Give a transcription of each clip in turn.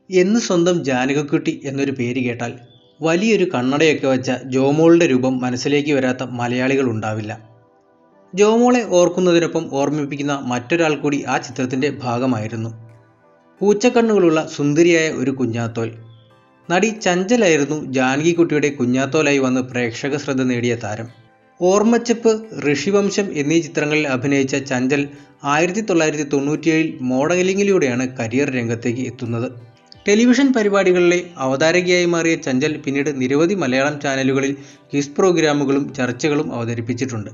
എന്ന് സ്വന്തം ജാനകക്കുട്ടി എന്നൊരു പേര് കേട്ടാൽ വലിയൊരു കണ്ണടയൊക്കെ വെച്ച ജോമോളുടെ രൂപം മനസ്സിലേക്ക് വരാത്ത മലയാളികൾ ഉണ്ടാവില്ല ജോമോളെ ഓർക്കുന്നതിനൊപ്പം ഓർമ്മിപ്പിക്കുന്ന മറ്റൊരാൾ കൂടി ആ ചിത്രത്തിൻ്റെ ഭാഗമായിരുന്നു പൂച്ചക്കണ്ണുകളുള്ള സുന്ദരിയായ ഒരു കുഞ്ഞാത്തോൽ നടി ചഞ്ചലായിരുന്നു ജാനകിക്കുട്ടിയുടെ കുഞ്ഞാത്തോലായി വന്ന് പ്രേക്ഷക ശ്രദ്ധ നേടിയ താരം ഓർമ്മച്ചപ്പ് ഋഷിവംശം എന്നീ ചിത്രങ്ങളിൽ അഭിനയിച്ച ചഞ്ചൽ ആയിരത്തി തൊള്ളായിരത്തി തൊണ്ണൂറ്റിയേഴിൽ മോഡലിംഗിലൂടെയാണ് കരിയർ രംഗത്തേക്ക് എത്തുന്നത് ടെലിവിഷൻ പരിപാടികളിലെ അവതാരകയായി മാറിയ ചഞ്ചൽ പിന്നീട് നിരവധി മലയാളം ചാനലുകളിൽ ക്വിസ് പ്രോഗ്രാമുകളും ചർച്ചകളും അവതരിപ്പിച്ചിട്ടുണ്ട്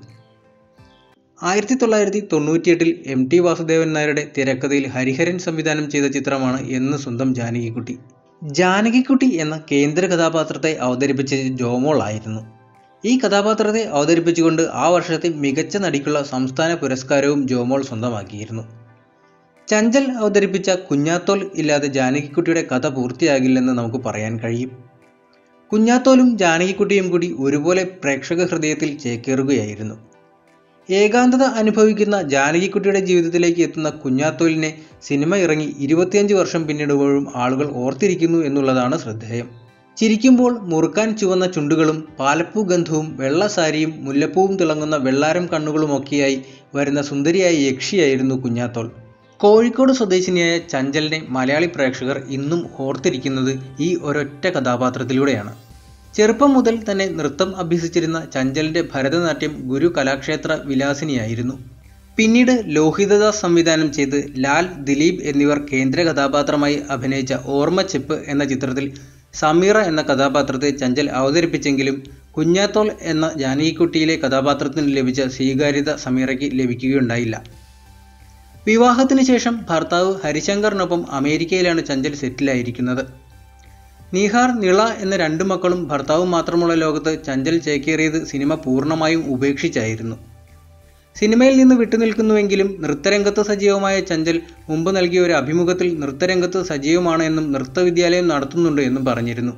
ആയിരത്തി തൊള്ളായിരത്തി തൊണ്ണൂറ്റിയെട്ടിൽ എം ടി വാസുദേവൻ നായരുടെ തിരക്കഥയിൽ ഹരിഹരൻ സംവിധാനം ചെയ്ത ചിത്രമാണ് എന്ന് സ്വന്തം ജാനകിക്കുട്ടി ജാനകിക്കുട്ടി എന്ന കേന്ദ്ര കഥാപാത്രത്തെ അവതരിപ്പിച്ചത് ജോമോൾ ആയിരുന്നു ഈ കഥാപാത്രത്തെ അവതരിപ്പിച്ചുകൊണ്ട് ആ വർഷത്തെ മികച്ച നടിക്കുള്ള സംസ്ഥാന പുരസ്കാരവും ജോമോൾ സ്വന്തമാക്കിയിരുന്നു ചഞ്ചൽ അവതരിപ്പിച്ച കുഞ്ഞാത്തോൽ ഇല്ലാതെ ജാനകിക്കുട്ടിയുടെ കഥ പൂർത്തിയാകില്ലെന്ന് നമുക്ക് പറയാൻ കഴിയും കുഞ്ഞാത്തോലും ജാനകിക്കുട്ടിയും കൂടി ഒരുപോലെ പ്രേക്ഷക ഹൃദയത്തിൽ ചേക്കേറുകയായിരുന്നു ഏകാന്തത അനുഭവിക്കുന്ന ജാനകിക്കുട്ടിയുടെ ജീവിതത്തിലേക്ക് എത്തുന്ന കുഞ്ഞാത്തോലിനെ സിനിമ ഇറങ്ങി ഇരുപത്തിയഞ്ച് വർഷം പിന്നിടുമ്പോഴും ആളുകൾ ഓർത്തിരിക്കുന്നു എന്നുള്ളതാണ് ശ്രദ്ധേയം ചിരിക്കുമ്പോൾ മുറുക്കാൻ ചുവന്ന ചുണ്ടുകളും പാലപ്പൂ ഗന്ധവും വെള്ള സാരിയും മുല്ലപ്പൂവും തിളങ്ങുന്ന വെള്ളാരം കണ്ണുകളുമൊക്കെയായി വരുന്ന സുന്ദരിയായ യക്ഷിയായിരുന്നു കുഞ്ഞാത്തോൾ കോഴിക്കോട് സ്വദേശിനിയായ ചഞ്ചലിനെ മലയാളി പ്രേക്ഷകർ ഇന്നും ഓർത്തിരിക്കുന്നത് ഈ ഒരൊറ്റ കഥാപാത്രത്തിലൂടെയാണ് ചെറുപ്പം മുതൽ തന്നെ നൃത്തം അഭ്യസിച്ചിരുന്ന ചഞ്ചലിന്റെ ഭരതനാട്യം ഗുരു കലാക്ഷേത്ര വിലാസിനിയായിരുന്നു പിന്നീട് ലോഹിതദാസ് സംവിധാനം ചെയ്ത് ലാൽ ദിലീപ് എന്നിവർ കേന്ദ്ര കഥാപാത്രമായി അഭിനയിച്ച ഓർമ്മച്ചെപ്പ് എന്ന ചിത്രത്തിൽ സമീറ എന്ന കഥാപാത്രത്തെ ചഞ്ചൽ അവതരിപ്പിച്ചെങ്കിലും കുഞ്ഞാത്തോൾ എന്ന ജാനകിക്കുട്ടിയിലെ കഥാപാത്രത്തിന് ലഭിച്ച സ്വീകാര്യത സമീറയ്ക്ക് ലഭിക്കുകയുണ്ടായില്ല വിവാഹത്തിന് ശേഷം ഭർത്താവ് ഹരിശങ്കറിനൊപ്പം അമേരിക്കയിലാണ് ചഞ്ചൽ സെറ്റിലായിരിക്കുന്നത് നീഹാർ നിള എന്ന രണ്ടു മക്കളും ഭർത്താവും മാത്രമുള്ള ലോകത്ത് ചഞ്ചൽ ചേക്കേറിയത് സിനിമ പൂർണ്ണമായും ഉപേക്ഷിച്ചായിരുന്നു സിനിമയിൽ നിന്ന് വിട്ടുനിൽക്കുന്നുവെങ്കിലും നൃത്തരംഗത്ത് സജീവമായ ചഞ്ചൽ മുമ്പ് നൽകിയ ഒരു അഭിമുഖത്തിൽ നൃത്തരംഗത്ത് സജീവമാണ് എന്നും നൃത്തവിദ്യാലയം നടത്തുന്നുണ്ട് എന്നും പറഞ്ഞിരുന്നു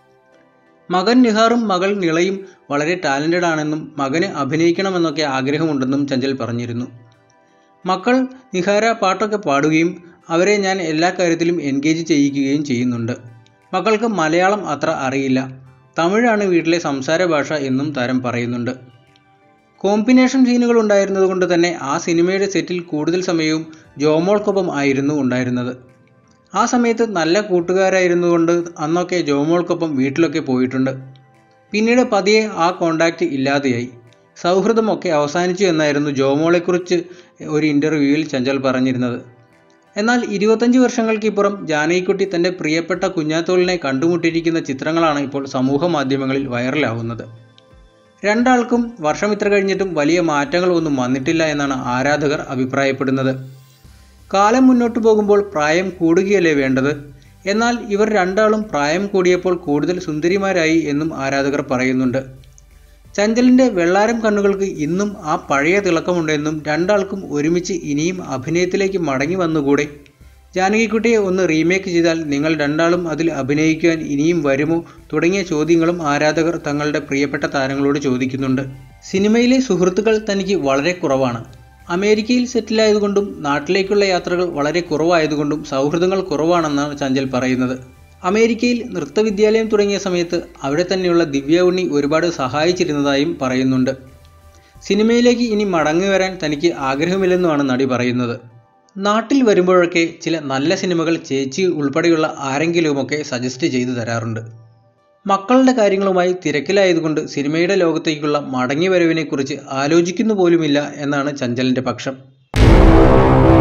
മകൻ നിഹാറും മകൾ നിളയും വളരെ ടാലൻറ്റഡ് ആണെന്നും മകന് അഭിനയിക്കണമെന്നൊക്കെ ആഗ്രഹമുണ്ടെന്നും ചഞ്ചൽ പറഞ്ഞിരുന്നു മക്കൾ നിഹാര പാട്ടൊക്കെ പാടുകയും അവരെ ഞാൻ എല്ലാ കാര്യത്തിലും എൻഗേജ് ചെയ്യിക്കുകയും ചെയ്യുന്നുണ്ട് മക്കൾക്ക് മലയാളം അത്ര അറിയില്ല തമിഴാണ് വീട്ടിലെ സംസാര ഭാഷ എന്നും താരം പറയുന്നുണ്ട് കോമ്പിനേഷൻ സീനുകൾ ഉണ്ടായിരുന്നത് കൊണ്ട് തന്നെ ആ സിനിമയുടെ സെറ്റിൽ കൂടുതൽ സമയവും ജോമോൾക്കൊപ്പം ആയിരുന്നു ഉണ്ടായിരുന്നത് ആ സമയത്ത് നല്ല കൂട്ടുകാരായിരുന്നുകൊണ്ട് അന്നൊക്കെ ജോമോൾക്കൊപ്പം വീട്ടിലൊക്കെ പോയിട്ടുണ്ട് പിന്നീട് പതിയെ ആ കോണ്ടാക്റ്റ് ഇല്ലാതെയായി സൗഹൃദമൊക്കെ അവസാനിച്ചു എന്നായിരുന്നു ജോമോളെക്കുറിച്ച് ഒരു ഇൻ്റർവ്യൂവിൽ ചഞ്ചൽ പറഞ്ഞിരുന്നത് എന്നാൽ ഇരുപത്തഞ്ച് വർഷങ്ങൾക്കിപ്പുറം ജാനകിക്കുട്ടി തൻ്റെ പ്രിയപ്പെട്ട കുഞ്ഞാത്തോളിനെ കണ്ടുമുട്ടിയിരിക്കുന്ന ചിത്രങ്ങളാണ് ഇപ്പോൾ സമൂഹ മാധ്യമങ്ങളിൽ വൈറലാവുന്നത് രണ്ടാൾക്കും വർഷം ഇത്ര കഴിഞ്ഞിട്ടും വലിയ മാറ്റങ്ങൾ ഒന്നും വന്നിട്ടില്ല എന്നാണ് ആരാധകർ അഭിപ്രായപ്പെടുന്നത് കാലം മുന്നോട്ട് പോകുമ്പോൾ പ്രായം കൂടുകയല്ലേ വേണ്ടത് എന്നാൽ ഇവർ രണ്ടാളും പ്രായം കൂടിയപ്പോൾ കൂടുതൽ സുന്ദരിമാരായി എന്നും ആരാധകർ പറയുന്നുണ്ട് ചഞ്ചലിൻ്റെ വെള്ളാരം കണ്ണുകൾക്ക് ഇന്നും ആ പഴയ തിളക്കമുണ്ടെന്നും രണ്ടാൾക്കും ഒരുമിച്ച് ഇനിയും അഭിനയത്തിലേക്ക് മടങ്ങി വന്നുകൂടെ ജാനകിക്കുട്ടിയെ ഒന്ന് റീമേക്ക് ചെയ്താൽ നിങ്ങൾ രണ്ടാളും അതിൽ അഭിനയിക്കുവാൻ ഇനിയും വരുമോ തുടങ്ങിയ ചോദ്യങ്ങളും ആരാധകർ തങ്ങളുടെ പ്രിയപ്പെട്ട താരങ്ങളോട് ചോദിക്കുന്നുണ്ട് സിനിമയിലെ സുഹൃത്തുക്കൾ തനിക്ക് വളരെ കുറവാണ് അമേരിക്കയിൽ സെറ്റിലായതുകൊണ്ടും നാട്ടിലേക്കുള്ള യാത്രകൾ വളരെ കുറവായതുകൊണ്ടും സൗഹൃദങ്ങൾ കുറവാണെന്നാണ് ചഞ്ചൽ പറയുന്നത് അമേരിക്കയിൽ നൃത്തവിദ്യാലയം തുടങ്ങിയ സമയത്ത് അവിടെ തന്നെയുള്ള ദിവ്യ ഉണ്ണി ഒരുപാട് സഹായിച്ചിരുന്നതായും പറയുന്നുണ്ട് സിനിമയിലേക്ക് ഇനി മടങ്ങി വരാൻ തനിക്ക് ആഗ്രഹമില്ലെന്നുമാണ് നടി പറയുന്നത് നാട്ടിൽ വരുമ്പോഴൊക്കെ ചില നല്ല സിനിമകൾ ചേച്ചി ഉൾപ്പെടെയുള്ള ആരെങ്കിലുമൊക്കെ സജസ്റ്റ് ചെയ്തു തരാറുണ്ട് മക്കളുടെ കാര്യങ്ങളുമായി തിരക്കിലായതുകൊണ്ട് സിനിമയുടെ ലോകത്തേക്കുള്ള മടങ്ങിവരവിനെക്കുറിച്ച് ആലോചിക്കുന്നു പോലുമില്ല എന്നാണ് ചഞ്ചലിൻ്റെ പക്ഷം